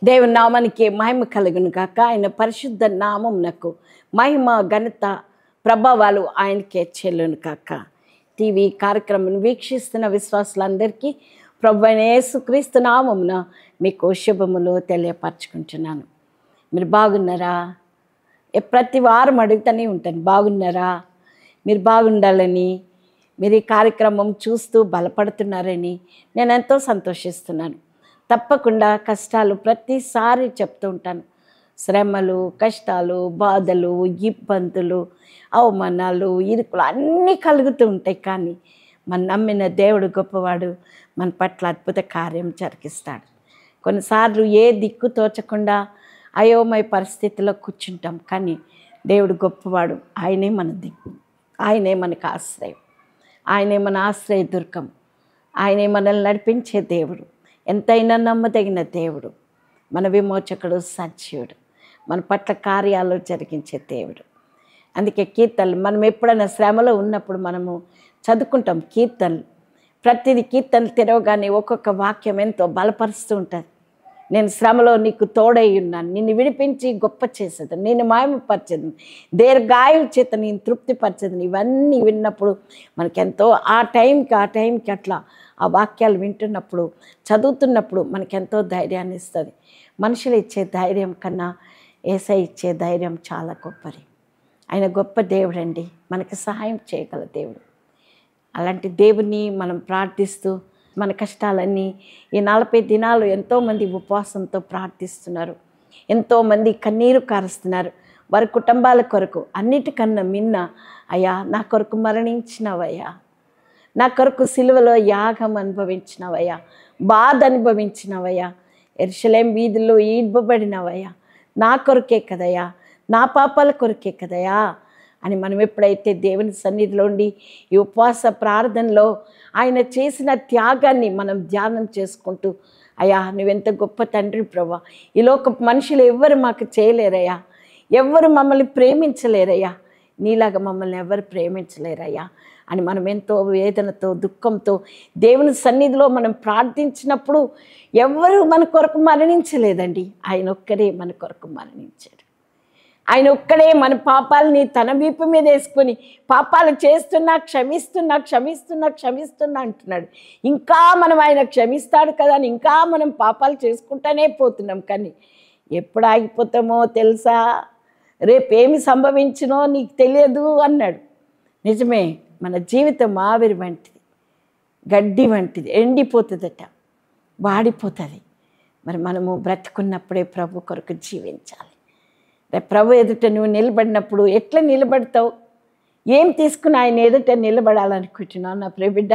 దేవుని నామానికి మహిమ కలుగును కాక ఆయన పరిశుద్ధ నామమునకు మహిమ ఘనత ప్రభావాలు ఆయనకే చెల్లును కాక టీవీ కార్యక్రమం వీక్షిస్తున్న విశ్వాసులందరికీ ప్రభు అయిన యేసుక్రీస్తు నామమున మీకు శుభములు తెలియపరచుకుంటున్నాను మీరు బాగున్నారా ఏ ప్రతి వారం అడుగుతూనే ఉంటాను బాగున్నారా మీరు బాగుండాలని మీరు ఈ కార్యక్రమం చూస్తూ బలపడుతున్నారని నేను ఎంతో సంతోషిస్తున్నాను తప్పకుండా కష్టాలు ప్రతిసారి చెప్తూ ఉంటాను శ్రమలు కష్టాలు బాధలు ఇబ్బందులు అవమానాలు ఇరుకులు అన్నీ కలుగుతూ ఉంటాయి కానీ మన నమ్మిన దేవుడు గొప్పవాడు మన పట్ల అద్భుత కార్యం జరిగిస్తాడు కొన్నిసార్లు ఏ దిక్కు తోచకుండా అయోమయ పరిస్థితిలో కూర్చుంటాం కానీ దేవుడు గొప్పవాడు ఆయనే మన దిక్కు ఆయనే మనకు ఆశ్రయం ఆయనే మన ఆశ్రయ దుర్గం ఆయనే మనల్ని నడిపించే దేవుడు ఎంతైనా నమ్మదగిన దేవుడు మన విమోచకుడు సజీవుడు మన పట్ల కార్యాలు జరిగించే దేవుడు అందుకే కీర్తనలు మనం ఎప్పుడైనా శ్రమలో ఉన్నప్పుడు మనము చదువుకుంటాం కీర్తనలు ప్రతిదీ కీర్తనలు తెరవగానే ఒక్కొక్క వాక్యం ఎంతో బలపరుస్తూ ఉంటుంది నేను శ్రమలో నీకు తోడై ఉన్నాను నిన్ను విడిపించి గొప్ప చేసేది నేను మాయమపరచదు దీర్ఘాయువు చేత నేను తృప్తిపరచదు ఇవన్నీ విన్నప్పుడు మనకెంతో ఆ టైంకి ఆ టైంకి అట్లా ఆ వాక్యాలు వింటున్నప్పుడు చదువుతున్నప్పుడు మనకెంతో ధైర్యాన్ని ఇస్తుంది మనుషులు ఇచ్చే ధైర్యం కన్నా ఏసై ఇచ్చే ధైర్యం చాలా గొప్పది ఆయన గొప్ప దేవుడు అండి మనకి సహాయం చేయగల దేవుడు అలాంటి దేవుని మనం ప్రార్థిస్తూ మన కష్టాలన్నీ ఈ నలభై దినాలు ఎంతోమంది ఉపవాసంతో ప్రార్థిస్తున్నారు ఎంతోమంది కన్నీరు కారుస్తున్నారు వారి కుటుంబాల కొరకు అన్నిటికన్నా మిన్న అయ్యా నా కొరకు మరణించినవయ్యా నా కొరకు సిలువలో యాగం అనుభవించినవయ్యా బాధ అనుభవించినవయ్యా ఎర్షలేం వీధుల్లో ఈడ్బబడినవయ్యా నా కొరకే కదయ్యా నా పాపాల కొరకే కదయా అని మనం ఎప్పుడైతే దేవుని సన్నిధిలో ఉండి ఈ ఉపవాస ప్రార్థనలో ఆయన చేసిన త్యాగాన్ని మనం ధ్యానం చేసుకుంటూ అయ్యా నువ్వెంత గొప్ప తండ్రి ప్రభా ఈ లోక మనుషులు ఎవ్వరు మాకు చేయలేరయ్యా ఎవ్వరు మమ్మల్ని ప్రేమించలేరయ్యా నీలాగా మమ్మల్ని ఎవరు ప్రేమించలేరయ్యా అని మనం ఎంతో వేదనతో దుఃఖంతో దేవుని సన్నిధిలో మనం ప్రార్థించినప్పుడు ఎవ్వరూ మన కొరకు మరణించలేదండి ఆయన ఒక్కడే మన కొరకు మరణించాడు ఆయన ఒక్కడే మన పాపాలని తన వీపు మీద వేసుకొని పాపాలు చేస్తున్నా క్షమిస్తున్నా క్షమిస్తున్నా క్షమిస్తున్నా అంటున్నాడు ఇంకా మనం ఆయన క్షమిస్తాడు కదా అని ఇంకా మనం పాపాలు చేసుకుంటానే పోతున్నాం కానీ ఎప్పుడు ఆగిపోతామో తెలుసా రేపేమి సంభవించినో నీకు తెలియదు అన్నాడు నిజమే మన జీవితం ఆవిరి వంటిది గడ్డి వంటిది ఎండిపోతుందట వాడిపోతుంది మరి మనము బ్రతుకున్నప్పుడే ప్రభు కొరకు జీవించాలి రేపు ప్రభు ఎదుట నువ్వు నిలబడినప్పుడు ఎట్లా నిలబడతావు ఏం తీసుకుని ఆయన ఎదుట నిలబడాలనుకుంటున్నావు నా ప్రియబిడ్డ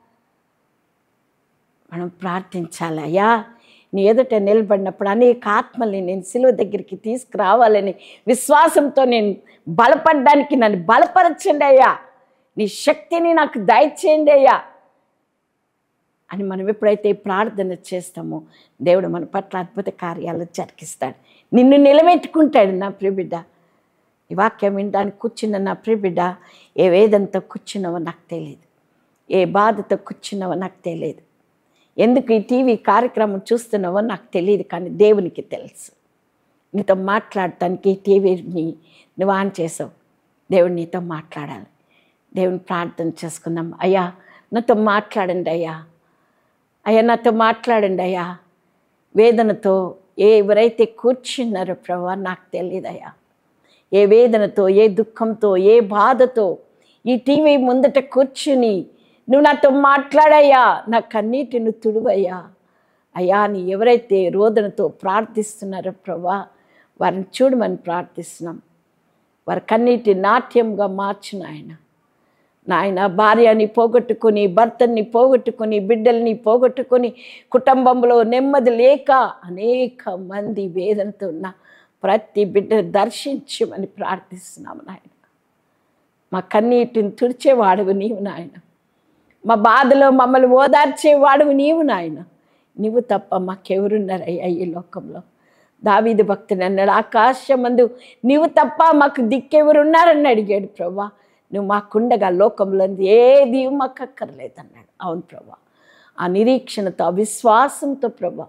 మనం ప్రార్థించాలి అయ్యా నీ ఎదుట నిలబడినప్పుడు అనేక ఆత్మల్ని నేను సిలువ దగ్గరికి తీసుకురావాలని విశ్వాసంతో నేను బలపడడానికి నన్ను బలపరచండి అయ్యా నీ శక్తిని నాకు దయచేయండి అయ్యా అని మనం ఎప్పుడైతే ప్రార్థన చేస్తామో దేవుడు మన పట్ల అద్భుత కార్యాలు జరిగిస్తాడు నిన్ను నిలబెట్టుకుంటాడు నా ప్రియబిడ్డ ఈ వాక్యం వినడానికి కూర్చున్న నా ప్రియబిడ్డ ఏ వేదంతో కూర్చున్నావో నాకు తెలియదు ఏ బాధతో కూర్చున్నావో నాకు తెలియదు ఎందుకు ఈ టీవీ కార్యక్రమం చూస్తున్నావో నాకు తెలియదు కానీ దేవునికి తెలుసు నీతో మాట్లాడటానికి ఈ టీవీని నువ్వు ఆన్ చేసావు దేవుడు నీతో మాట్లాడాలి దేవుని ప్రార్థన చేసుకుందాం అయ్యా నాతో మాట్లాడండి అయ్యా అయ్యా నాతో మాట్లాడండి అయ్యా వేదనతో ఏ ఎవరైతే కూర్చున్నారో ప్రభా నాకు తెలియదయ్యా ఏ వేదనతో ఏ దుఃఖంతో ఏ బాధతో ఈ టీవీ ముందట కూర్చుని నువ్వు నాతో మాట్లాడయ్యా నా కన్నీటిని తుడువయ్యా అయ్యా నీ ఎవరైతే రోదనతో ప్రార్థిస్తున్నారో ప్రభా వారిని చూడమని ప్రార్థిస్తున్నాం వారి కన్నీటి నాట్యంగా మార్చిన ఆయన నాయన భార్యని పోగొట్టుకొని భర్తని పోగొట్టుకొని బిడ్డల్ని పోగొట్టుకొని కుటుంబంలో నెమ్మది లేక అనేక మంది వేదనతో ఉన్న ప్రతి బిడ్డ దర్శించమని ప్రార్థిస్తున్నాము నాయన మా కన్నీటిని తుడిచేవాడువు నీవు నాయన మా బాధలో మమ్మల్ని ఓదార్చేవాడువు నీవు నాయన నీవు తప్ప మాకెవరున్నారయ్యా ఈ లోకంలో దావీదు భక్తుని అన్నాడు ఆకాశమందు నీవు తప్ప మాకు దిక్కెవరున్నారని అడిగాడు ప్రభా నువ్వు మాకుండగా లోకంలో ఏది మాకు అక్కర్లేదన్నాడు అవును ప్రభా ఆ నిరీక్షణతో ఆ విశ్వాసంతో ప్రభా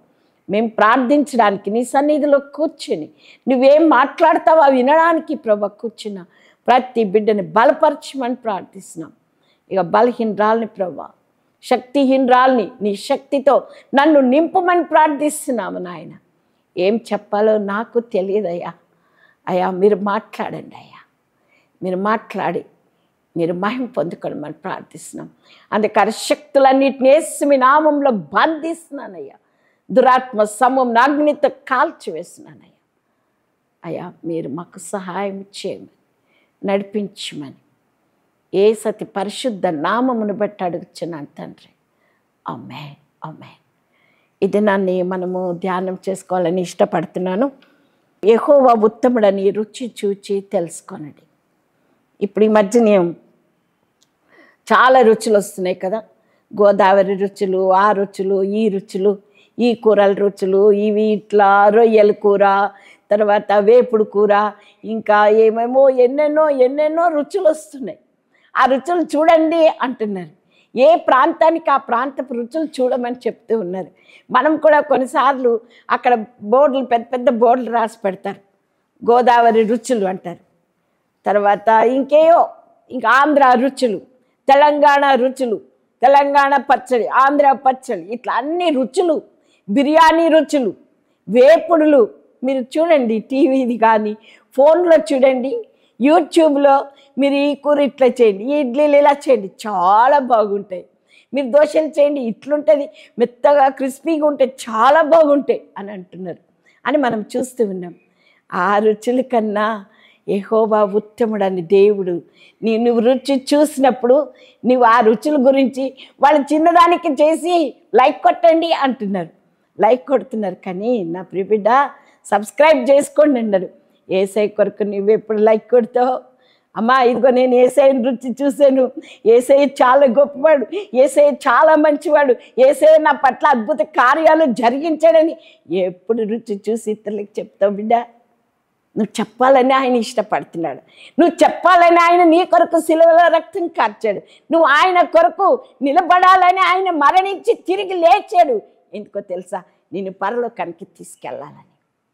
మేము ప్రార్థించడానికి నీ సన్నిధిలో కూర్చుని నువ్వేం మాట్లాడతావో వినడానికి ప్రభా కూర్చున్న ప్రతి బిడ్డని బలపరచమని ప్రార్థిస్తున్నాం ఇక బలహీనరాల్ని ప్రభా శక్తిహీనరాల్ని నీ శక్తితో నన్ను నింపమని ప్రార్థిస్తున్నాము నాయన ఏం చెప్పాలో నాకు తెలియదయ్యా అయ్యా మీరు మాట్లాడండి అయ్యా మీరు మాట్లాడి మీరు మహిమ పొందుకోవడం ప్రార్థిస్తున్నాం అందుకని శక్తులన్నిటిని వేసి మీ నామంలో బంధిస్తున్నానయ్యా దురాత్మ సమం అగ్నితో కాల్చివేస్తున్నానయ్యా అయ్యా మీరు మాకు సహాయం చేయమని నడిపించమని ఏ సతి పరిశుద్ధ నామమును బట్టి అడుగుచున్నాను తండ్రి అమ్మే అమ్మే ఇది నన్ను మనము ధ్యానం చేసుకోవాలని ఇష్టపడుతున్నాను యెహోవా ఉత్తముడని రుచి చూచి తెలుసుకొనండి ఇప్పుడు ఈ మధ్య నేను చాలా రుచులు వస్తున్నాయి కదా గోదావరి రుచులు ఆ రుచులు ఈ రుచులు ఈ కూరల రుచులు ఇవి ఇట్లా రొయ్యల కూర తర్వాత వేపుడు కూర ఇంకా ఏమేమో ఎన్నెన్నో ఎన్నెన్నో రుచులు వస్తున్నాయి ఆ రుచులు చూడండి అంటున్నారు ఏ ప్రాంతానికి ఆ ప్రాంతపు రుచులు చూడమని చెప్తూ ఉన్నారు మనం కూడా కొన్నిసార్లు అక్కడ బోర్డులు పెద్ద పెద్ద బోర్డులు రాసి పెడతారు గోదావరి రుచులు అంటారు తర్వాత ఇంకేయో ఇంకా ఆంధ్ర రుచులు తెలంగాణ రుచులు తెలంగాణ పచ్చడి ఆంధ్ర పచ్చడి ఇట్లా అన్ని రుచులు బిర్యానీ రుచులు వేపుడులు మీరు చూడండి టీవీది కానీ ఫోన్లో చూడండి యూట్యూబ్లో మీరు ఈ కూర ఇట్లా చేయండి ఈ ఇడ్లీలు ఇలా చేయండి చాలా బాగుంటాయి మీరు దోశలు చేయండి ఇట్లుంటుంది మెత్తగా క్రిస్పీగా ఉంటే చాలా బాగుంటాయి అని అంటున్నారు అని మనం చూస్తూ ఉన్నాం ఆ రుచుల కన్నా యెహోవా ఉత్తముడని దేవుడు నీ నువ్వు రుచి చూసినప్పుడు నువ్వు ఆ రుచుల గురించి వాళ్ళు చిన్నదానికి చేసి లైక్ కొట్టండి అంటున్నారు లైక్ కొడుతున్నారు కానీ నా ప్రిబిడ్డ సబ్స్క్రైబ్ చేసుకోండి అన్నారు ఏసై కొరకు నువ్వు ఎప్పుడు లైక్ కొడతావు అమ్మా ఇదిగో నేను ఏసఐ రుచి చూశాను ఏసఐ చాలా గొప్పవాడు ఏసఐ చాలా మంచివాడు ఏసఐ నా పట్ల అద్భుత కార్యాలు జరిగించాడని ఎప్పుడు రుచి చూసి ఇతరులకు చెప్తావు బిడ్డ నువ్వు చెప్పాలని ఆయన ఇష్టపడుతున్నాడు నువ్వు చెప్పాలని ఆయన నీ కొరకు సిలువలో రక్తం కార్చాడు నువ్వు ఆయన కొరకు నిలబడాలని ఆయన మరణించి తిరిగి లేచాడు ఎందుకో తెలుసా నేను పరలోకానికి తీసుకెళ్ళాలని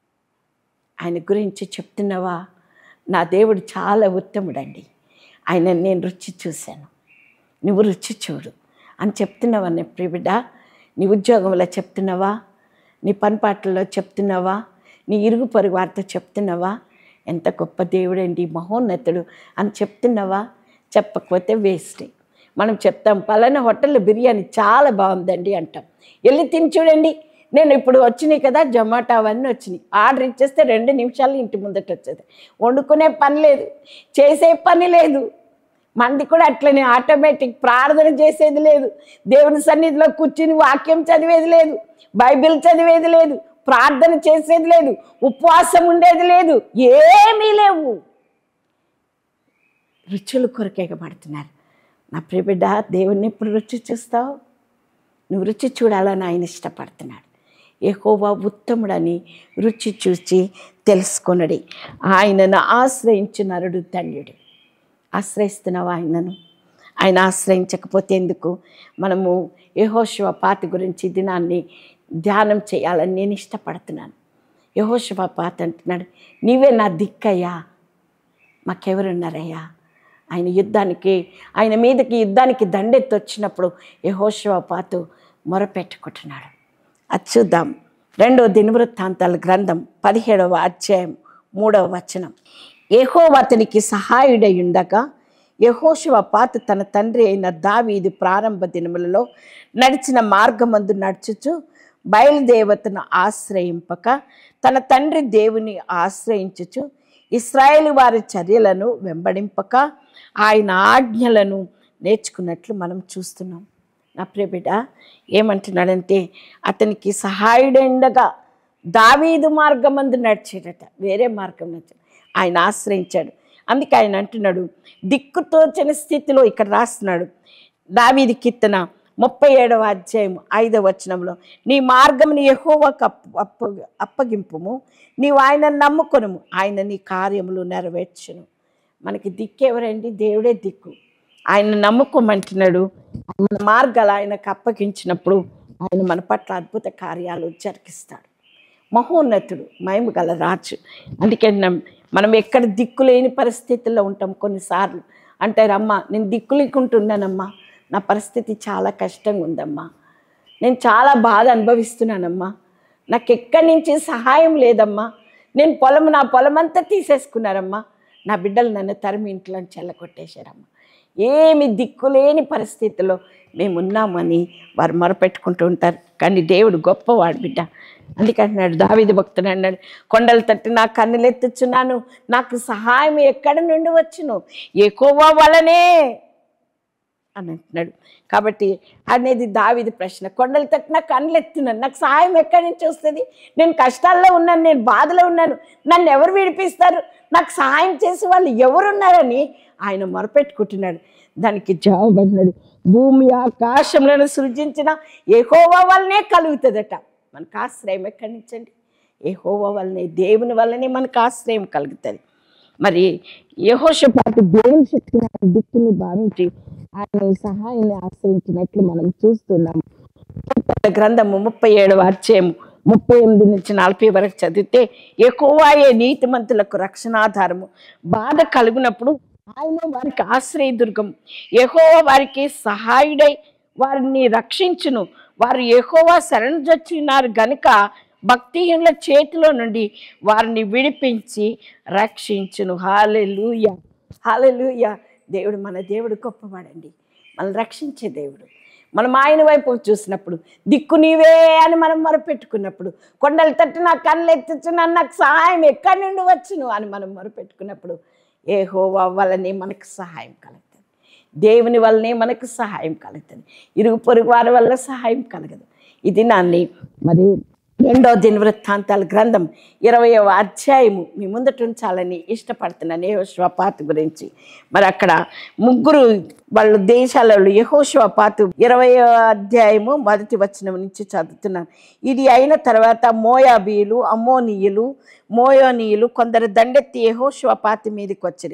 ఆయన గురించి చెప్తున్నావా నా దేవుడు చాలా ఉత్తముడండి ఆయన నేను రుచి చూశాను నువ్వు రుచి చూడు అని చెప్తున్నావా నీ ప్రియబిడ్డ నీ ఉద్యోగంలో చెప్తున్నావా నీ పనిపాట్లలో చెప్తున్నావా నీ ఇరుగు పొరుగు వారితో చెప్తున్నావా ఎంత గొప్ప దేవుడండి మహోన్నతుడు అని చెప్తున్నావా చెప్పకపోతే వేస్ట్ మనం చెప్తాం పలానా హోటల్లో బిర్యానీ చాలా బాగుందండి అంటాం వెళ్ళి తిని చూడండి నేను ఇప్పుడు వచ్చినాయి కదా జొమాటో అవన్నీ వచ్చినాయి ఆర్డర్ ఇచ్చేస్తే రెండు నిమిషాలు ఇంటి ముందట వచ్చేది వండుకునే పని లేదు చేసే పని లేదు మంది కూడా అట్లనే ఆటోమేటిక్ ప్రార్థన చేసేది లేదు దేవుని సన్నిధిలో కూర్చుని వాక్యం చదివేది లేదు బైబిల్ చదివేది లేదు ప్రార్థన చేసేది లేదు ఉపవాసం ఉండేది లేదు ఏమీ లేవు రుచులు కొరకేగబడుతున్నారు నా ప్రియబిడ్డ దేవుణ్ణి ఎప్పుడు రుచి చూస్తావు నువ్వు రుచి చూడాలని ఆయన ఇష్టపడుతున్నాడు ఏహోవా ఉత్తముడని రుచి చూచి తెలుసుకొనడి ఆయనను ఆశ్రయించు నరుడు ధన్యుడు ఆశ్రయిస్తున్నావు ఆయనను ఆయన ఆశ్రయించకపోతే ఎందుకు మనము యహోశివ పాత గురించి ఈ దినాన్ని ధ్యానం చేయాలని నేను ఇష్టపడుతున్నాను యహోశివ పాత అంటున్నాడు నీవే నా దిక్కయ్యా మాకెవరున్నారయ్యా ఆయన యుద్ధానికి ఆయన మీదకి యుద్ధానికి దండెత్తి వచ్చినప్పుడు యహోశివ పాతు మొరపెట్టుకుంటున్నాడు అది చూద్దాం రెండో దినవృత్తాంతాల గ్రంథం పదిహేడవ అధ్యాయం మూడవ వచనం యెహోవా అతనికి సహాయుడై ఉండగా యహోశివ పాత తన తండ్రి అయిన దావీదు ప్రారంభ దినములలో నడిచిన మార్గమందు నడుచుచు బయలుదేవతను ఆశ్రయింపక తన తండ్రి దేవుని ఆశ్రయించుచు ఇస్రాయేల్ వారి చర్యలను వెంబడింపక ఆయన ఆజ్ఞలను నేర్చుకున్నట్లు మనం చూస్తున్నాం నా ప్రియబిడ్డ ఏమంటున్నాడంటే అతనికి సహాయుడైండగా దావీదు మార్గమందు నడిచేటట వేరే మార్గం నడిచాడు ఆయన ఆశ్రయించాడు అందుకే ఆయన అంటున్నాడు దిక్కుతోచని స్థితిలో ఇక్కడ రాస్తున్నాడు దావీది కీర్తన ముప్పై ఏడవ అధ్యాయం ఐదవ వచనంలో నీ మార్గముని యెహోవాకు అప్పు అప్పు అప్పగింపుము నీవు ఆయన నమ్ముకొనుము ఆయన నీ కార్యములు నెరవేర్చును మనకి దిక్కు ఎవరండి దేవుడే దిక్కు ఆయన నమ్ముకోమంటున్నాడు మన మార్గాలు ఆయనకు అప్పగించినప్పుడు ఆయన మన పట్ల అద్భుత కార్యాలు జరిగిస్తాడు మహోన్నతుడు మహిమ గల రాజు అందుకే నమ్- మనం ఎక్కడ దిక్కులేని పరిస్థితుల్లో ఉంటాం కొన్నిసార్లు అంటారు అమ్మా నేను దిక్కులేకుంటున్నానమ్మా నా పరిస్థితి చాలా కష్టంగా ఉందమ్మా నేను చాలా బాధ అనుభవిస్తున్నానమ్మా నాకు ఎక్కడి నుంచి సహాయం లేదమ్మా నేను పొలం నా పొలం అంతా తీసేసుకున్నారమ్మా నా బిడ్డలు నన్ను తరిమి ఇంట్లో చెల్లకొట్టేశారమ్మా ఏమి దిక్కులేని పరిస్థితిలో మేము ఉన్నామని వారు మొరపెట్టుకుంటూ ఉంటారు కానీ దేవుడు గొప్పవాడు బిడ్డ అందుకంటున్నాడు దావిది భక్తుడు అన్నాడు కొండలు తట్టి నా కన్నులెత్తుచున్నాను నాకు సహాయం ఎక్కడి నుండి వచ్చును ఎక్కువ వలనే అని అంటున్నాడు కాబట్టి అనేది దావిది ప్రశ్న కొండలు తట్టిన కళ్ళు ఎత్తున్నాను నాకు సహాయం ఎక్కడి నుంచి వస్తుంది నేను కష్టాల్లో ఉన్నాను నేను బాధలో ఉన్నాను నన్ను ఎవరు విడిపిస్తారు నాకు సహాయం చేసే వాళ్ళు ఎవరున్నారని ఆయన మొరపెట్టుకుంటున్నాడు దానికి జవాబు అన్నాడు భూమి ఆకాశంలో సృజించిన ఏహోవా వల్లనే కలుగుతుందట మనకు ఆశ్రయం ఎక్కడి నుంచి అండి ఏహోవా వల్లనే దేవుని వల్లనే మనకు ఆశ్రయం కలుగుతుంది మరి యహోషపాతి దేవుని శక్తిని ఆయన దిక్కుని భావించి ఆయన సహాయాన్ని ఆశ్రయించినట్లు మనం చూస్తున్నాము కీర్తనల గ్రంథము ముప్పై ఏడవ అధ్యాయము ముప్పై ఎనిమిది నుంచి నలభై వరకు చదివితే ఎక్కువయే నీతిమంతులకు రక్షణాధారము బాధ కలిగినప్పుడు ఆయన వారికి ఆశ్రయదుర్గం ఎహోవా వారికి సహాయుడై వారిని రక్షించును వారు ఎహోవా శరణజొచ్చినారు గనుక భక్తిహీనుల చేతిలో నుండి వారిని విడిపించి రక్షించును హాలెలూయ హాలెలూయ దేవుడు మన దేవుడు గొప్పవాడండి మనల్ని రక్షించే దేవుడు మనం ఆయన వైపు చూసినప్పుడు దిక్కు నీవే అని మనం మొరపెట్టుకున్నప్పుడు కొండలు తట్టు నా కళ్ళు ఎత్తుచున్నాను నాకు సహాయం ఎక్కడి నుండి వచ్చును అని మనం మొరపెట్టుకున్నప్పుడు ఏ హోవా వల్లనే మనకు సహాయం కలుగుతుంది దేవుని వల్లనే మనకు సహాయం కలుగుతుంది ఇరుగు పొరుగు వారి వల్ల సహాయం కలగదు ఇది నాన్ని మరి రెండో దినవృత్తాంతాల గ్రంథం ఇరవయవ అధ్యాయము మీ ముందట ఉంచాలని ఇష్టపడుతున్నాను యహోశ్వపాత్ గురించి మరి అక్కడ ముగ్గురు వాళ్ళ దేశాలలో యహోశ్వపాతు ఇరవయో అధ్యాయము మొదటి వచనం నుంచి చదువుతున్నాను ఇది అయిన తర్వాత మోయాబీయులు అమ్మోనీయులు మోయోనీయులు కొందరు దండెత్తి యహోశ్వపాతి మీదకి వచ్చిరి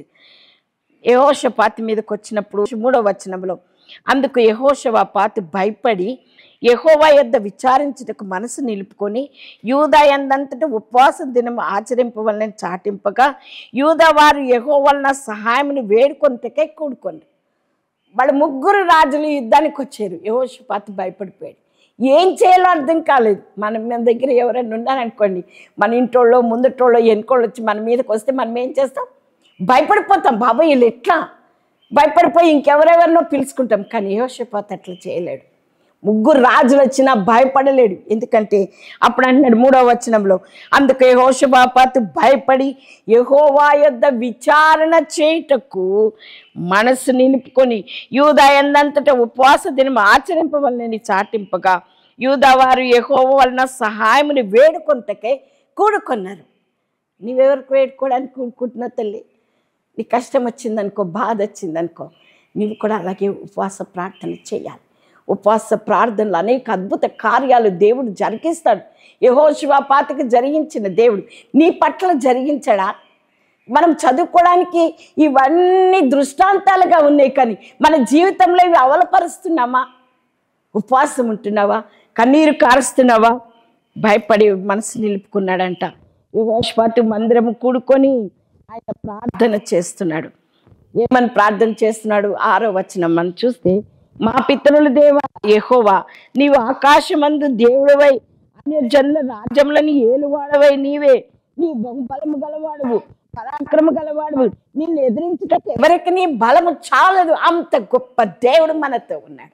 యహోషపాతి మీదకి వచ్చినప్పుడు మూడో వచనంలో అందుకు యహోషపాతు భయపడి యహోవా యొద్ద విచారించుటకు మనసు నిలుపుకొని యూదా ఎందంతటా ఉపవాస దినం ఆచరింపవలని చాటింపగా యూదా వారు యహో వలన సహాయముని వేడుకొంతకే కూడుకొని వాళ్ళ ముగ్గురు రాజులు యుద్ధానికి వచ్చారు యహోషపాతు భయపడిపోయాడు ఏం చేయాలో అర్థం కాలేదు మన మన దగ్గర ఎవరైనా ఉన్నారనుకోండి మన ఇంటోళ్ళో ముందటోళ్ళో వెనుకోళ్ళు వచ్చి మన మీదకి వస్తే మనం ఏం చేస్తాం భయపడిపోతాం బాబాయ్ వీళ్ళు ఎట్లా భయపడిపోయి ఇంకెవరెవరినో పిలుచుకుంటాం కానీ యహోషపాత్ అట్లా చేయలేడు ముగ్గురు రాజులు వచ్చినా భయపడలేడు ఎందుకంటే అప్పుడు అంటున్నాడు మూడవ వచనంలో అందుకు యహోషబాపాతు భయపడి యహోవా యొద్ద విచారణ చేయుటకు మనసు నిలుపుకొని యూదా ఎందంతటా ఉపవాస దినం ఆచరింపవలనని చాటింపగా యూదా వారు యహోవ వలన సహాయముని వేడుకొంతకై కూడుకొన్నారు నీవెవరికి వేడుకోవడానికి కూడుకుంటున్నావు తల్లి నీ కష్టం వచ్చిందనుకో బాధ వచ్చిందనుకో నీవు కూడా అలాగే ఉపవాస ప్రార్థన చేయాలి ఉపవాస ప్రార్థనలు అనేక అద్భుత కార్యాలు దేవుడు జరిగిస్తాడు యహోశివాపాతకి జరిగించిన దేవుడు నీ పట్ల జరిగించడా మనం చదువుకోవడానికి ఇవన్నీ దృష్టాంతాలుగా ఉన్నాయి కానీ మన జీవితంలో ఇవి అవలపరుస్తున్నామా ఉపవాసం ఉంటున్నావా కన్నీరు కారుస్తున్నావా భయపడి మనసు నిలుపుకున్నాడంట యువోష్పాతి మందిరము కూడుకొని ఆయన ప్రార్థన చేస్తున్నాడు ఏమని ప్రార్థన చేస్తున్నాడు ఆరో వచనం మనం చూస్తే మా పితరుల దేవ యెహోవా నీవు ఆకాశమందు దేవుడవై అన్య జనుల రాజ్యములని ఏలువాడవై నీవే నీ బహుబలము గలవాడువు పరాక్రమ గలవాడువు నిన్ను ఎదిరించుటకు ఎవరికి నీ బలము చాలదు అంత గొప్ప దేవుడు మనతో ఉన్నాడు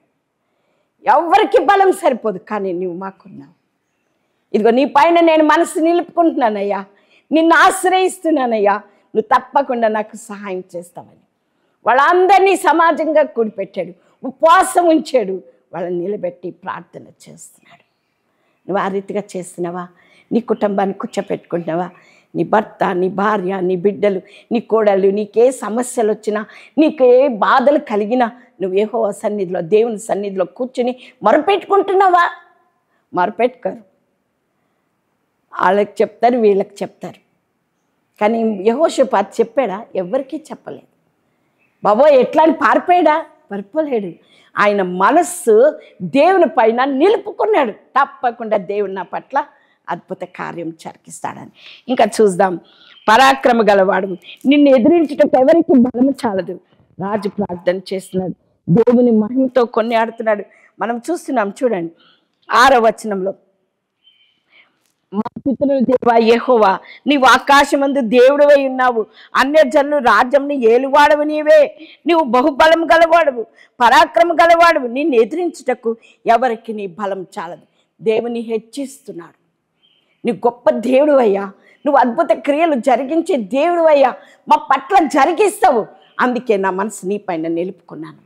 ఎవరికి బలం సరిపోదు కానీ నువ్వు మాకున్నావు ఇదిగో నీ పైన నేను మనసు నిలుపుకుంటున్నానయ్యా నిన్ను ఆశ్రయిస్తున్నానయ్యా నువ్వు తప్పకుండా నాకు సహాయం చేస్తావని వాళ్ళందరినీ సమాజంగా కూడిపెట్టాడు ఉపవాసం ఉంచాడు వాళ్ళని నిలబెట్టి ప్రార్థన చేస్తున్నాడు నువ్వు ఆ రీతిగా చేస్తున్నావా నీ కుటుంబాన్ని కూర్చోపెట్టుకుంటున్నావా నీ భర్త నీ భార్య నీ బిడ్డలు నీ కోడలు నీకే సమస్యలు వచ్చినా నీకు ఏ బాధలు కలిగినా నువ్వు ఏహో సన్నిధిలో దేవుని సన్నిధిలో కూర్చుని మొరపెట్టుకుంటున్నావా మొరపెట్టుకోరు వాళ్ళకి చెప్తారు వీళ్ళకి చెప్తారు కానీ యహోషపాత్ చెప్పాడా ఎవరికీ చెప్పలేదు బాబో ఎట్లా అని పారిపోయాడా పరిపోలేడు ఆయన మనస్సు దేవుని పైన నిలుపుకున్నాడు తప్పకుండా దేవుని నా పట్ల అద్భుత కార్యం చరికిస్తాడని ఇంకా చూద్దాం పరాక్రమ గలవాడు నిన్ను ఎదిరించటకు ఎవరికి బలము చాలదు రాజు ప్రార్థన చేస్తున్నాడు దేవుని మహిమతో కొనియాడుతున్నాడు మనం చూస్తున్నాం చూడండి ఆరో వచనంలో మా పితరుల దేవా యెహోవా నీవు ఆకాశమందు దేవుడివై ఉన్నావు అన్య జనులు రాజ్యంని ఏలువాడవు నీవే నీవు బహుబలం గలవాడవు పరాక్రమ గలవాడవు నిన్ను ఎదిరించుటకు ఎవరికి నీ బలం చాలదు దేవుని హెచ్చిస్తున్నాడు నీ గొప్ప దేవుడు అయ్యా నువ్వు అద్భుత క్రియలు జరిగించే దేవుడు అయ్యా మా పట్ల జరిగిస్తావు అందుకే నా మనసు నీ పైన నిలుపుకున్నాను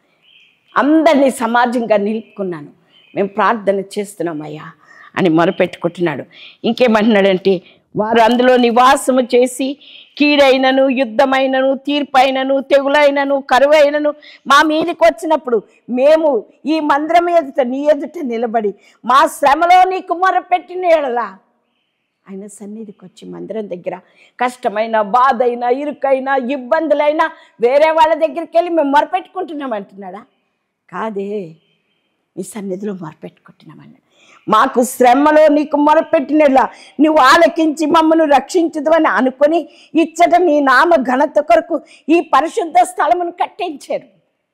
అందరినీ సమాజంగా నిలుపుకున్నాను మేము ప్రార్థన చేస్తున్నామయ్యా అని మొరపెట్టుకుంటున్నాడు ఇంకేమంటున్నాడంటే వారు అందులో నివాసము చేసి కీడైనను యుద్ధమైనను తీర్పైనను తెగులైనను కరువైనను మా మీదకి వచ్చినప్పుడు మేము ఈ మందిరం ఎదుట నీ ఎదుట నిలబడి మా శ్రమలో నీకు మొరపెట్టిన ఎడలా ఆయన సన్నిధికి వచ్చి మందిరం దగ్గర కష్టమైన బాధ అయినా ఇరుకైనా ఇబ్బందులైనా వేరే వాళ్ళ దగ్గరికి వెళ్ళి మేము మొరపెట్టుకుంటున్నాం అంటున్నాడా కాదే నీ సన్నిధిలో మొరపెట్టుకుంటున్నామన్నాడు మాకు శ్రమలో నీకు మొరపెట్టినలా నువ్వు ఆలకించి మమ్మల్ని రక్షించదు అనుకొని ఇచ్చట నీ నామ ఘనత కొరకు ఈ పరిశుద్ధ స్థలమును కట్టించారు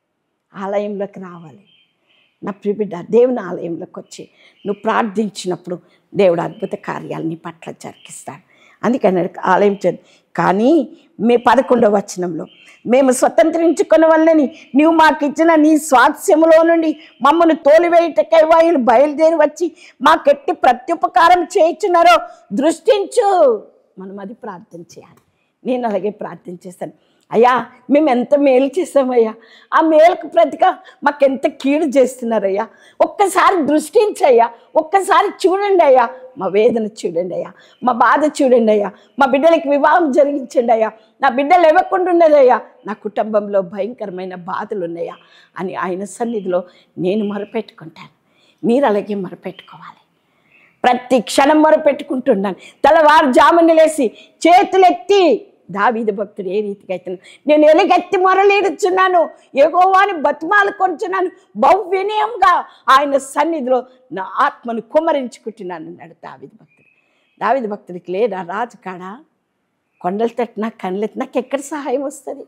ఆలయంలోకి రావాలి నా ప్రిబిడ్డ దేవుని ఆలయంలోకి వచ్చి నువ్వు ప్రార్థించినప్పుడు దేవుడు అద్భుత కార్యాలు నీ పట్ల జరిగిస్తాడు అందుకని ఆలయం చదువు కానీ మే పదకొండవ వచనంలో మేము స్వతంత్రించుకున్న వల్లని నీవు మాకు ఇచ్చిన నీ స్వాస్యములో నుండి మమ్మల్ని తోలివేయుటకై వాయులు బయలుదేరి వచ్చి మాకెట్టి ప్రత్యుపకారం చేయించున్నారో దృష్టించు మనం అది ప్రార్థన చేయాలి నేను అలాగే ప్రార్థన చేస్తాను అయ్యా మేము ఎంత మేలు చేసామయ్యా ఆ మేలుకు ప్రతిగా మాకెంత కీడు చేస్తున్నారయ్యా ఒక్కసారి దృష్టించయ్యా ఒక్కసారి చూడండి అయ్యా మా వేదన చూడండి అయ్యా మా బాధ చూడండి అయ్యా మా బిడ్డలకి వివాహం జరిగించండి అయ్యా నా బిడ్డలు ఇవ్వకుండా ఉన్నదయ్యా నా కుటుంబంలో భయంకరమైన బాధలు ఉన్నాయా అని ఆయన సన్నిధిలో నేను మొరపెట్టుకుంటాను మీరు అలాగే మొరపెట్టుకోవాలి ప్రతి క్షణం మొరపెట్టుకుంటున్నాను తెల్లవారుజామున లేసి చేతులెత్తి దావీదు భక్తుడు ఏ రీతిగా అవుతున్నాను నేను ఎలుగెత్తి మొరలేడుచున్నాను ఎగోవాని బతిమాలు కొంచున్నాను బహు వినయంగా ఆయన సన్నిధిలో నా ఆత్మను కుమరించుకుంటున్నాను అన్నాడు దావీదు భక్తుడు దావీదు భక్తుడికి లేదా రాజు కాడ కొండలు తట్టినా కళ్ళెత్తి నాకు ఎక్కడ సహాయం వస్తుంది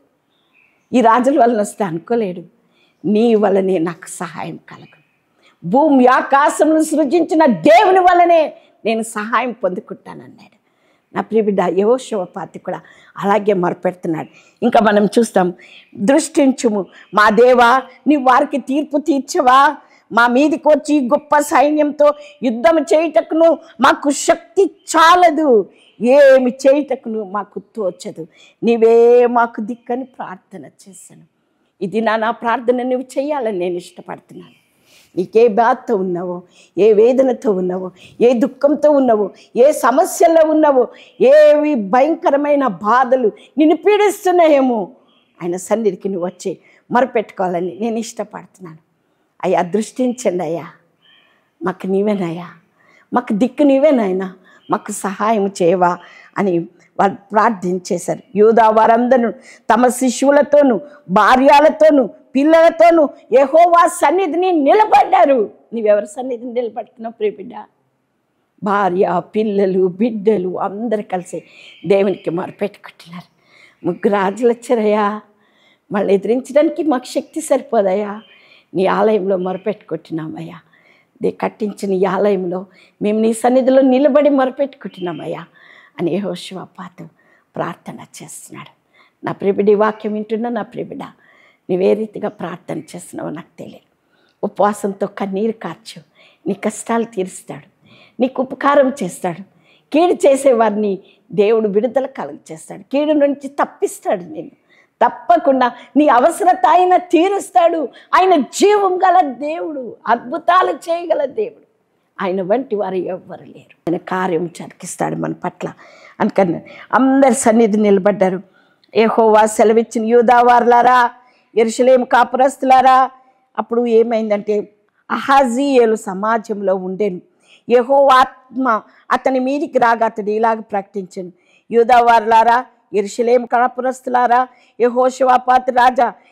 ఈ రాజుల వలన వస్తే అనుకోలేడు నీ వలనే నాకు సహాయం కలగదు భూమి ఆకాశమును సృజించిన దేవుని వలనే నేను సహాయం పొందుకుంటానన్నాడు నా ప్రియబిడ్డ యోశివపాతి కూడా అలాగే మొరపెడుతున్నాడు ఇంకా మనం చూస్తాం దృష్టించుము మా దేవా నీ వారికి తీర్పు తీర్చవా మా మీదికి వచ్చి గొప్ప సైన్యంతో యుద్ధం చేయుటకును మాకు శక్తి చాలదు ఏమి చేయుటకును మాకు తోచదు నీవే మాకు దిక్కని ప్రార్థన చేశాను ఇది నా నా ప్రార్థన నువ్వు చేయాలని నేను ఇష్టపడుతున్నాను నీకే బాధతో ఉన్నావో ఏ వేదనతో ఉన్నావో ఏ దుఃఖంతో ఉన్నావో ఏ సమస్యల్లో ఉన్నావో ఏవి భయంకరమైన బాధలు నిన్ను పీడిస్తున్నాయేమో ఆయన సన్నిధికి నువ్వు వచ్చి మొరపెట్టుకోవాలని నేను ఇష్టపడుతున్నాను అయ్యా దృష్టించండి అయ్యా మాకు నీవేనయ్యా మాకు దిక్కు నీవేనాయనా మాకు సహాయం చేయవా అని వారు ప్రార్థించేశారు యూదా వారందరూ తమ శిశువులతోనూ భార్యలతోనూ పిల్లలతోనూ యెహోవా సన్నిధిని నిలబడ్డారు నీవెవరి సన్నిధిని నిలబడుతున్నావు ప్రియబిడ్డ భార్య పిల్లలు బిడ్డలు అందరు కలిసి దేవునికి మొరపెట్టుకుంటున్నారు ముగ్గురు రాజులు వచ్చారయ్యా మళ్ళీ ఎదిరించడానికి మాకు శక్తి సరిపోదయ్యా నీ ఆలయంలో మొరపెట్టుకుంటున్నామయ్యా దే కట్టించిన ఈ ఆలయంలో మేము నీ సన్నిధిలో నిలబడి మొరపెట్టుకుంటున్నామయ్యా అని యెహోషువ పాత ప్రార్థన చేస్తున్నాడు నా ప్రిబిడి వాక్యం వింటున్నా నా ప్రిబిడ నువ్వే రీతిగా ప్రార్థన చేస్తున్నావో నాకు తెలియదు ఉపవాసంతో కన్నీరు కార్చు నీ కష్టాలు తీరుస్తాడు నీకు ఉపకారం చేస్తాడు కీడు చేసేవారిని దేవుడు విడుదల కలుగ చేస్తాడు కీడు నుంచి తప్పిస్తాడు నేను తప్పకుండా నీ అవసరత ఆయన తీరుస్తాడు ఆయన జీవం గల దేవుడు అద్భుతాలు చేయగల దేవుడు ఆయన వంటి వారు ఎవ్వరు లేరు ఆయన కార్యం జరిగిస్తాడు మన పట్ల అందుకని అందరి సన్నిధి నిలబడ్డారు ఏహోవా సెలవిచ్చిన యూదావారులారా ఎరుసలేం కాపురస్తులారా అప్పుడు ఏమైందంటే అహాజీయేలు సమాజంలో ఉండేను యహో ఆత్మ అతని మీదికి రాగా అతడు ఇలాగ ప్రకటించను యూదావారులారా ఎరుసలేం కాపురస్తులారా యహోశివాపాత రాజా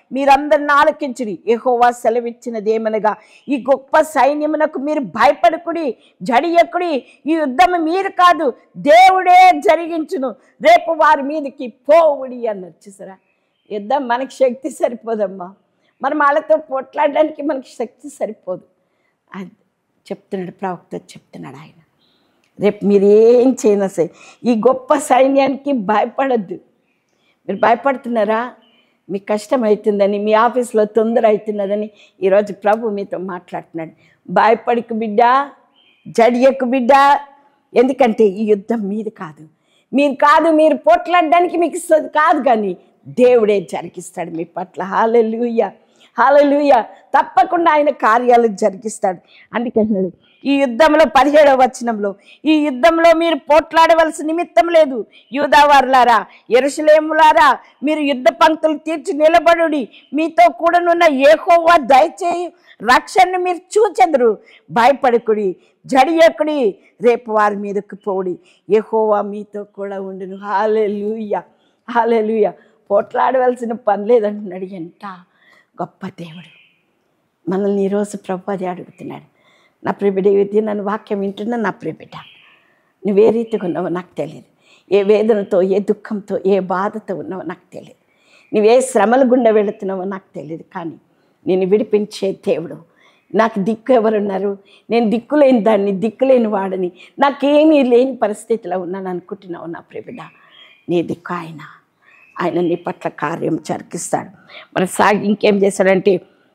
మీరందరిని ఆలకించుడి యెహోవా సెలవిచ్చినది ఏమనగా ఈ గొప్ప సైన్యమునకు మీరు భయపడకుడి జడియకుడి ఈ యుద్ధం మీరు కాదు దేవుడే జరిగించును రేపు వారి మీదకి పోవుడి అన్నారు చూసారా యుద్ధం మనకి శక్తి సరిపోదమ్మా మనం వాళ్ళతో పోట్లాడడానికి మనకి శక్తి సరిపోదు అది చెప్తున్నాడు ప్రవక్త చెప్తున్నాడు ఆయన రేపు మీరు ఏం చేయనా సరే ఈ గొప్ప సైన్యానికి భయపడద్దు మీరు భయపడుతున్నారా మీకు కష్టం అవుతుందని మీ ఆఫీస్లో తొందర అవుతున్నదని ఈరోజు ప్రభు మీతో మాట్లాడుతున్నాడు భయపడికు బిడ్డ జడియకు బిడ్డ ఎందుకంటే ఈ యుద్ధం మీది కాదు మీరు కాదు మీరు పోట్లాడడానికి మీకు స- కాదు కానీ దేవుడే జరిగిస్తాడు మీ పట్ల హాలెలుయ్య హాలెలుయ్య తప్పకుండా ఆయన కార్యాలు జరిగిస్తాడు అందుకే అన్నాడు ఈ యుద్ధంలో పదిహేడవ వచనంలో ఈ యుద్ధంలో మీరు పోట్లాడవలసిన నిమిత్తం లేదు యూదావారులారా ఎరుసలేములారా మీరు యుద్ధ పంక్తులు తీర్చి నిలబడుడి మీతో కూడానున్న ఏహోవా దయచేయి రక్షణను మీరు చూచెదరు భయపడకుడి జడియకుడి రేపు వారి మీదకు పోడి యెహోవా మీతో కూడా ఉండును హాలెలుయ హాలెలుయ పోట్లాడవలసిన పని లేదంటున్నాడు ఎంత గొప్ప దేవుడు మనల్ని ఈరోజు ప్రభు అది అడుగుతున్నాడు నా ప్రియబిడ్డ ఇది నన్ను వాక్యం వింటున్నా నా ప్రియబిడ్డ నువ్వే రీతిగా ఉన్నావో నాకు తెలియదు ఏ వేదనతో ఏ దుఃఖంతో ఏ బాధతో ఉన్నావో నాకు తెలియదు నువ్వే శ్రమల గుండా వెళుతున్నావో నాకు తెలియదు కానీ నేను విడిపించే దేవుడు నాకు దిక్కు ఎవరున్నారు నేను దిక్కులేని దాన్ని దిక్కులేని వాడని నాకేమీ లేని పరిస్థితిలో ఉన్నాను అనుకుంటున్నావు నా ప్రియబిడ్డ నీ దిక్కు ఆయన ఆయన నీ పట్ల కార్యం జరిగిస్తాడు మరి సాగి ఇంకేం చేశాడంటే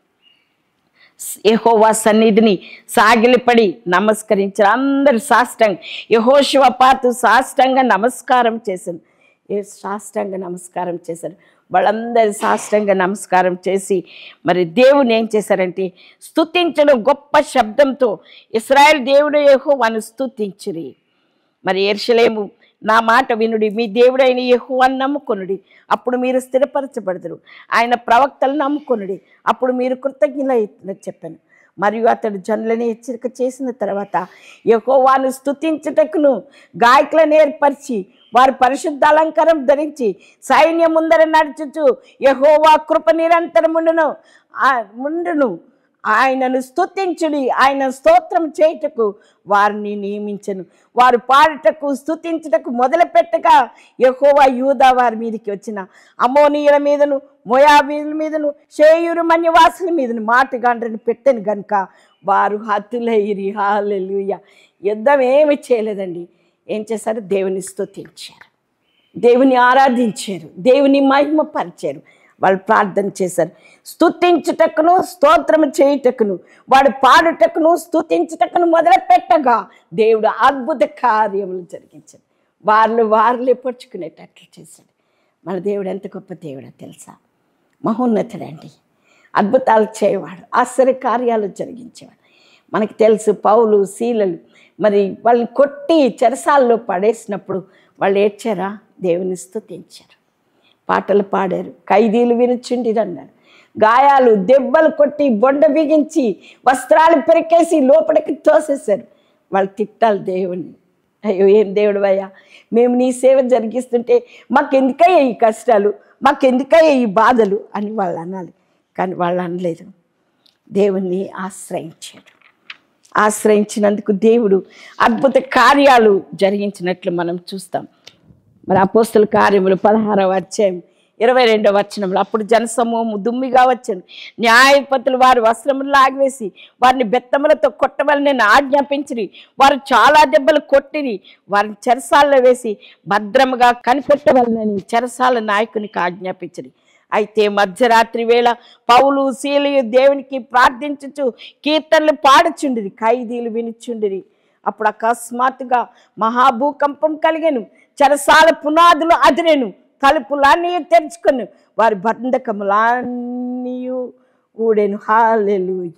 యహోవా సన్నిధిని సాగిలిపడి నమస్కరించారు అందరు సాష్టంగా యహోశివ పాతు సాష్టంగా నమస్కారం చేశారు ఏ సాష్టంగా నమస్కారం చేశారు వాళ్ళందరి సాష్టంగా నమస్కారం చేసి మరి దేవుని ఏం చేశారంటే స్తుతించడం గొప్ప శబ్దంతో ఇస్రాయేల్ దేవుడు యెహోవాను స్తుతించిరి మరి ఎర్షలేము నా మాట వినుడి మీ దేవుడైన యెహోవాను నమ్ముకొనుడి అప్పుడు మీరు స్థిరపరచబడదురు ఆయన ప్రవక్తలు నమ్ముకొనుడి అప్పుడు మీరు కృతజ్ఞులైన చెప్పాను మరియు అతడు జనులని హెచ్చరిక చేసిన తర్వాత యెహోవాను స్తుతించుటకును గాయకులను ఏర్పరిచి వారు పరిశుద్ధ అలంకారం ధరించి సైన్యం ముందర నడుచుచు యెహోవా కృప నిరంతరముండును ఆ ముండును ఆయనను స్తుతించుడి ఆయన స్తోత్రం చేయుటకు వారిని నియమించను వారు పాడుటకు స్తుతించుటకు మొదలుపెట్టగా యెహోవా యూదా వారి మీదకి వచ్చిన అమోనీయుల మీదను మోయాబీల మీదను షేయూరు మన్యవాసుల మీదను మాటగాండ్రని పెట్టను గనుక వారు హతులయ్యి హాలెలుయ యుద్ధం ఏమి చేయలేదండి ఏం చేశారు దేవుని స్తుతించారు దేవుని ఆరాధించారు దేవుని మహిమపరిచారు వాళ్ళు ప్రార్థన చేశారు స్తుతించుటకును స్తోత్రము చేయుటకును వాడు పాడుటకును స్తుతించుటకును మొదలుపెట్టగా దేవుడు అద్భుత కార్యములు జరిగించాడు వారిని వారిని పొడుచుకునేటట్లు చేశాడు మన దేవుడు ఎంత గొప్ప దేవుడో తెలుసా మహోన్నతుడండి అద్భుతాలు చేయవాడు ఆశ్చర్య కార్యాలు జరిగించేవాడు మనకి తెలుసు పౌలు శీలలు మరి వాళ్ళని కొట్టి చెరసాల్లో పడేసినప్పుడు వాళ్ళు ఏడ్చారా దేవుని స్తుతించారు పాటలు పాడారు ఖైదీలు వినుచుండిరు అన్నారు గాయాలు దెబ్బలు కొట్టి బొండ బిగించి వస్త్రాలు పెరికేసి లోపలికి తోసేశారు వాళ్ళు తిట్టాలి దేవుణ్ణి అయ్యో ఏం దేవుడు అయ్యా మేము నీ సేవ జరిగిస్తుంటే మాకెందుకయ్యా ఈ కష్టాలు మాకెందుకయ్యా ఈ బాధలు అని వాళ్ళు అనాలి కానీ వాళ్ళు అనలేదు దేవుణ్ణి ఆశ్రయించారు ఆశ్రయించినందుకు దేవుడు అద్భుత కార్యాలు జరిగించినట్లు మనం చూస్తాం మరి అపోస్తుల కార్యములు పదహారవ అధ్యాయం ఇరవై రెండవ వచనంలో అప్పుడు జనసమూహము దుమ్మిగా వచ్చాను న్యాయపతులు వారి వస్త్రములు లాగివేసి వారిని బెత్తములతో కొట్టవలనని ఆజ్ఞాపించిరి వారు చాలా దెబ్బలు కొట్టిరి వారిని చెరసాల్లో వేసి భద్రముగా కనిపెట్టవలనని చెరసాల నాయకునికి ఆజ్ఞాపించిరి అయితే మధ్యరాత్రి వేళ పౌలు శీలయు దేవునికి ప్రార్థించుచు కీర్తనలు పాడుచుండిరి ఖైదీలు వినుచుండిరి అప్పుడు అకస్మాత్తుగా మహాభూకంపం కలిగెను చెరసాల పునాదులు అదిరెను తలుపులన్నీ తెరుచుకొని వారి బంధకములన్నీ ఊడెను హాలెలుయ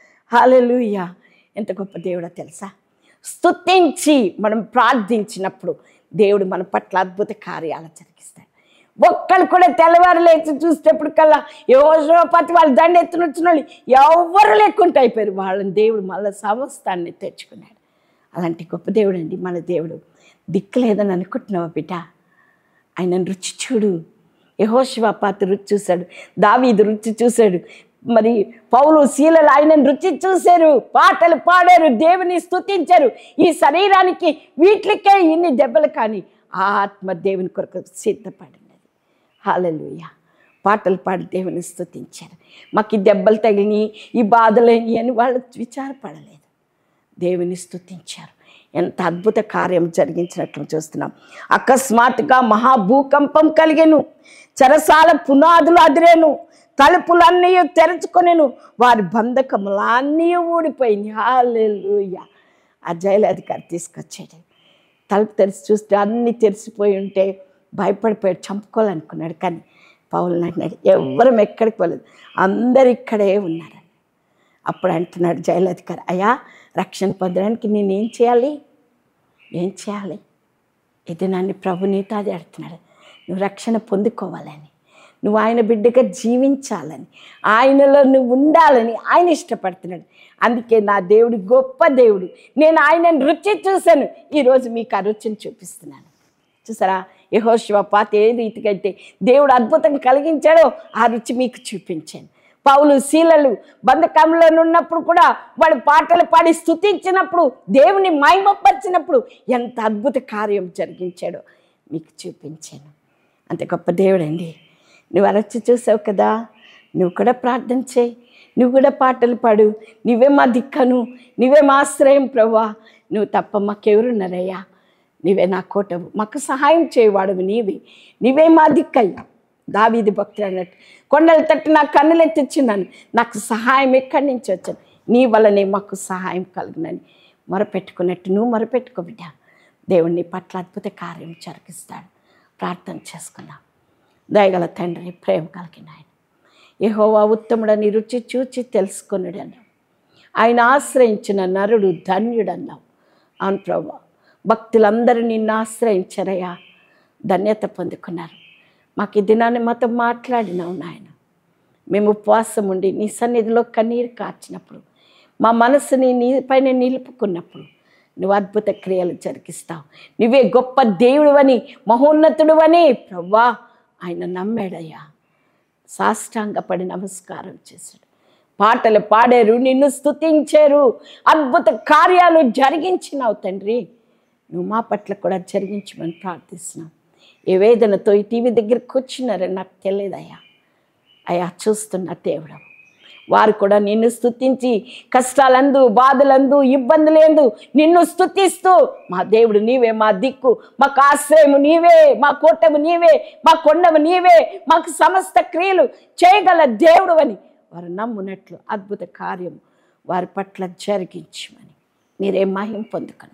హాలెలుయ ఎంత గొప్ప దేవుడో తెలుసా స్తుతించి మనం ప్రార్థించినప్పుడు దేవుడు మన పట్ల అద్భుత కార్యాలు జరిగిస్తాడు ఒక్కరు కూడా తెల్లవారు లేచి చూసేటప్పుడు కల్లా యోజనపతి వాళ్ళు దండ ఎత్తున వచ్చిన వాళ్ళు ఎవరు లేకుండా అయిపోయారు వాళ్ళని దేవుడు మళ్ళీ సమస్తాన్ని తెచ్చుకున్నాడు అలాంటి గొప్ప దేవుడు అండి మన దేవుడు దిక్కు లేదని అనుకుంటున్నావా బిడ్డ ఆయన రుచి చూడు యహోశివ పాత్ర రుచి చూశాడు దావీదు రుచి చూశాడు మరి పౌలు శీలలు ఆయన రుచి చూశారు పాటలు పాడారు దేవుని స్తుతించారు ఈ శరీరానికి వీటికే ఇన్ని దెబ్బలు కానీ ఆ ఆత్మ దేవుని కొరకు సిద్ధపడినది హాలలుయ పాటలు పాడి దేవుని స్తుతించారు మాకు ఈ దెబ్బలు తగిలినాయి ఈ బాధలేని అని వాళ్ళు విచారపడలేదు దేవుని స్తుతించారు ఎంత అద్భుత కార్యం జరిగించినట్లు చూస్తున్నాం అకస్మాత్తుగా మహాభూకంపం కలిగెను చెరసాల పునాదులు అదిరేను తలుపులన్నీ తెరుచుకొనెను వారి బంధకములన్నీ ఊడిపోయింది హాలెలుయ ఆ జైలు అధికారి తీసుకొచ్చాడు తలుపు తెరిచి చూస్తే అన్నీ తెరిచిపోయి ఉంటే భయపడిపోయాడు చంపుకోవాలనుకున్నాడు కానీ పౌలను అంటున్నాడు ఎవరం ఎక్కడికి పోలేదు అందరు ఇక్కడే ఉన్నారు అప్పుడు అంటున్నాడు జైలు అధికారి అయ్యా రక్షణ పొందడానికి నేనేం చేయాలి ఏం చేయాలి ఇది నన్ను ప్రభు నీతో అది అడుగుతున్నాడు నువ్వు రక్షణ పొందుకోవాలని నువ్వు ఆయన బిడ్డగా జీవించాలని ఆయనలో నువ్వు ఉండాలని ఆయన ఇష్టపడుతున్నాడు అందుకే నా దేవుడు గొప్ప దేవుడు నేను ఆయనను రుచి చూశాను ఈరోజు మీకు ఆ రుచిని చూపిస్తున్నాను చూసారా యహోశివ పాత ఏ రీతిగా అయితే దేవుడు అద్భుతం కలిగించాడో ఆ రుచి మీకు చూపించాను పౌలు శీలలు బంధకంలో ఉన్నప్పుడు కూడా వాడు పాటలు పాడి స్తుతించినప్పుడు దేవుని మైమపరిచినప్పుడు ఎంత అద్భుత కార్యం జరిగించాడో మీకు చూపించాను అంత గొప్ప దేవుడండి నువ్వు అరచి చూసావు కదా నువ్వు కూడా ప్రార్థన చేయి నువ్వు కూడా పాటలు పాడు నువ్వే మా దిక్కను నువ్వే మా ఆశ్రయం ప్రభా నువ్వు తప్ప మాకెవరున్నారయ్యా నీవే నా కోటవు మాకు సహాయం చేయవాడవు నీవే నీవే మా దిక్కయ్యా దావీది భక్తుడు అన్నట్టు కొండల తట్టు నా కన్నులు ఎత్తిచ్చినాను నాకు సహాయం ఎక్కడి నుంచి వచ్చాను నీ వల్లనే మాకు సహాయం కలుగునని మొరపెట్టుకున్నట్టు నువ్వు మొరపెట్టుకో బిడ్డ దేవుడు నీ పట్ల అద్భుత కార్యం జరిగిస్తాడు ప్రార్థన చేసుకున్నాం దయగల తండ్రి ప్రేమ కలిగిన ఆయన యెహోవా ఉత్తముడని రుచి చూచి తెలుసుకున్నాడు అన్నావు ఆయన ఆశ్రయించిన నరుడు ధన్యుడు అన్నావు అవును ప్రభా భక్తులందరూ నిన్ను ఆశ్రయించారయ్యా ధన్యత పొందుకున్నారు మాకు ఈ దినాన్ని మాతో మాట్లాడినావు నాయన మేము ఉపవాసం ఉండి నీ సన్నిధిలో కన్నీరు కార్చినప్పుడు మా మనసుని నీ పైన నిలుపుకున్నప్పుడు నువ్వు అద్భుత క్రియలు జరిగిస్తావు నువ్వే గొప్ప దేవుడు అని మహోన్నతుడు అని ప్రవ్వా ఆయన నమ్మాడయ్యా సాష్టాంగపడి నమస్కారం చేశాడు పాటలు పాడారు నిన్ను స్తుతించారు అద్భుత కార్యాలు జరిగించినావు తండ్రి నువ్వు మా పట్ల కూడా జరిగించమని ప్రార్థిస్తున్నాం ఏ వేదనతో ఈ టీవీ దగ్గరికి వచ్చినారని నాకు తెలియదయ్యా అయ్యా చూస్తున్న దేవుడు వారు కూడా నిన్ను స్తుతించి కష్టాలందు బాధలందు ఇబ్బందులందు నిన్ను స్తుతిస్తూ మా దేవుడు నీవే మా దిక్కు మాకు ఆశ్రయము నీవే మా కోటము నీవే మా కొండము నీవే మాకు సమస్త క్రియలు చేయగల దేవుడు అని వారు నమ్మునట్లు అద్భుత కార్యం వారి పట్ల జరిగించమని మీరే మహిం పొందుకొనమని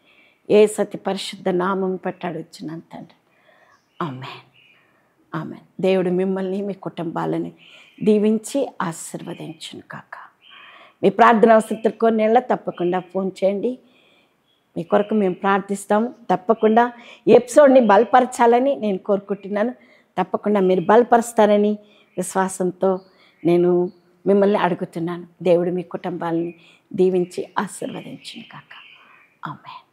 ఏ సతి పరిశుద్ధ నామం పట్టాడు వచ్చిన తండ్రి ఆమెన్ ఆమె దేవుడు మిమ్మల్ని మీ కుటుంబాలని దీవించి ఆశీర్వదించును కాక మీ ప్రార్థన అవసరం కొన్నేళ్ళ తప్పకుండా ఫోన్ చేయండి మీ కొరకు మేము ప్రార్థిస్తాము తప్పకుండా ఈ ఎపిసోడ్ని బలపరచాలని నేను కోరుకుంటున్నాను తప్పకుండా మీరు బలపరుస్తారని విశ్వాసంతో నేను మిమ్మల్ని అడుగుతున్నాను దేవుడు మీ కుటుంబాలని దీవించి ఆశీర్వదించును కాక ఆమె